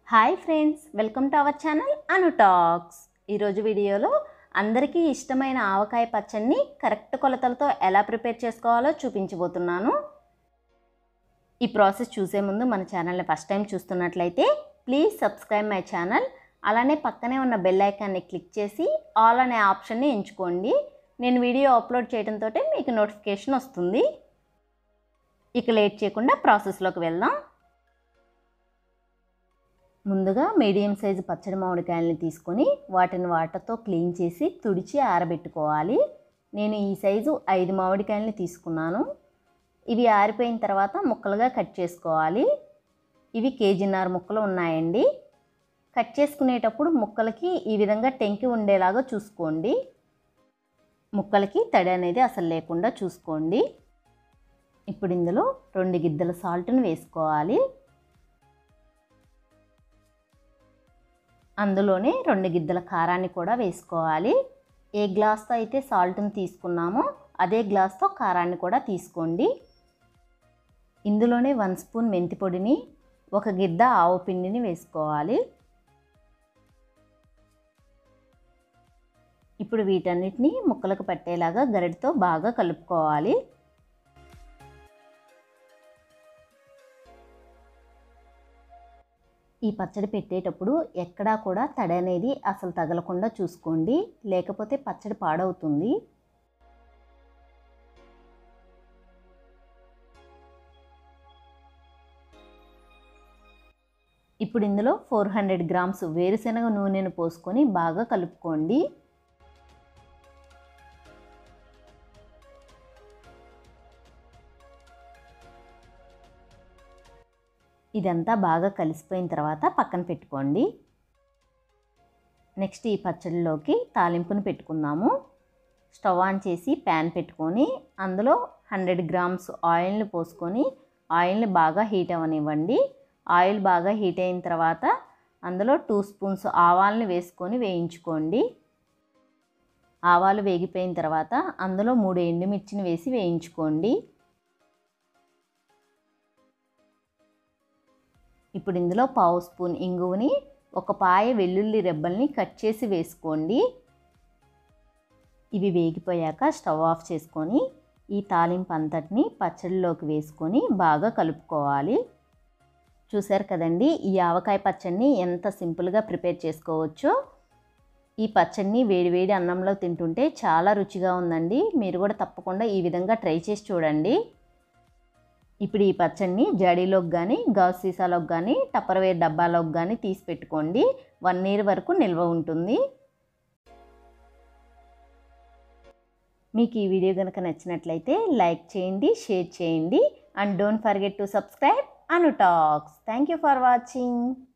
hi friends welcome to our channel Anu talks ఈరోజు వీడియోలో అందరికీ ఇష్టమైన ఆవకాయ పచ్చడిని కరెక్ట్ కొలతలతో ఎలా ప్రిపేర్ చేసుకోవాలో చూపించబోతున్నాను ఈ ప్రాసెస్ చూసే ముందు మన ఛానల్ని ఫస్ట్ టైం చూస్తున్నట్లయితే ప్లీజ్ సబ్స్క్రైబ్ మై ఛానల్ అలానే పక్కనే ఉన్న బెల్ ఐకాన్ని క్లిక్ చేసి ఆల్ అనే ఆప్షన్ని ఎంచుకోండి నేను వీడియో అప్లోడ్ చేయడంతో మీకు నోటిఫికేషన్ వస్తుంది ఇక లేట్ చేయకుండా ప్రాసెస్లోకి వెళ్దాం ముందుగా మీడియం సైజు పచ్చడి మామిడికాయలని తీసుకొని వాటిని వాటర్తో క్లీన్ చేసి తుడిచి ఆరబెట్టుకోవాలి నేను ఈ సైజు ఐదు మామిడికాయలని తీసుకున్నాను ఇవి ఆరిపోయిన తర్వాత ముక్కలుగా కట్ చేసుకోవాలి ఇవి కేజీన్నర ముక్కలు ఉన్నాయండి కట్ చేసుకునేటప్పుడు ముక్కలకి ఈ విధంగా టెంకి ఉండేలాగా చూసుకోండి ముక్కలకి తడి అనేది అసలు లేకుండా చూసుకోండి ఇప్పుడు ఇందులో రెండు గిద్దల సాల్ట్ని వేసుకోవాలి అందులోనే రెండు గిద్దల కారాన్ని కూడా వేసుకోవాలి ఏ గ్లాస్తో అయితే సాల్ట్ని తీసుకున్నామో అదే గ్లాస్తో కారాన్ని కూడా తీసుకోండి ఇందులోనే వన్ స్పూన్ మెంతి పొడిని ఒక గిద్ద ఆవు పిండిని వేసుకోవాలి ఇప్పుడు వీటన్నిటిని ముక్కలకు పట్టేలాగా గరిటతో బాగా కలుపుకోవాలి ఈ పచ్చడి పెట్టేటప్పుడు ఎక్కడా కూడా తడి అనేది అసలు తగలకుండా చూసుకోండి లేకపోతే పచ్చడి పాడవుతుంది ఇప్పుడు ఇందులో ఫోర్ హండ్రెడ్ గ్రామ్స్ వేరుశనగ నూనెను పోసుకొని బాగా కలుపుకోండి ఇదంతా బాగా కలిసిపోయిన తర్వాత పక్కన పెట్టుకోండి నెక్స్ట్ ఈ పచ్చడిలోకి తాలింపును పెట్టుకుందాము స్టవ్ ఆన్ చేసి ప్యాన్ పెట్టుకొని అందులో హండ్రెడ్ గ్రామ్స్ ఆయిల్ని పోసుకొని ఆయిల్ని బాగా హీట్ అవ్వనివ్వండి ఆయిల్ బాగా హీట్ అయిన తర్వాత అందులో టూ స్పూన్స్ ఆవాల్ని వేసుకొని వేయించుకోండి ఆవాలు వేగిపోయిన తర్వాత అందులో మూడు ఎండుమిర్చిని వేసి వేయించుకోండి ఇప్పుడు ఇందులో పావు స్పూన్ ఇంగువని ఒక పాయ వెల్లుల్లి రెబ్బల్ని కట్ చేసి వేసుకోండి ఇవి వేగిపోయాక స్టవ్ ఆఫ్ చేసుకొని ఈ తాలింపు అంతటిని పచ్చడిలోకి వేసుకొని బాగా కలుపుకోవాలి చూసారు కదండి ఈ ఆవకాయ పచ్చడిని ఎంత సింపుల్గా ప్రిపేర్ చేసుకోవచ్చో ఈ పచ్చడిని వేడివేడి అన్నంలో తింటుంటే చాలా రుచిగా ఉందండి మీరు కూడా తప్పకుండా ఈ విధంగా ట్రై చేసి చూడండి ఇప్పుడు ఈ పచ్చడిని జాడీలోకి కానీ గాజు సీసాలోకి కానీ టప్పర్వేర్ డబ్బాలోకి కానీ తీసి పెట్టుకోండి వన్ ఇయర్ వరకు నిల్వ ఉంటుంది మీకు ఈ వీడియో కనుక నచ్చినట్లయితే లైక్ చేయండి షేర్ చేయండి and don't forget to subscribe Anu talks thank you for watching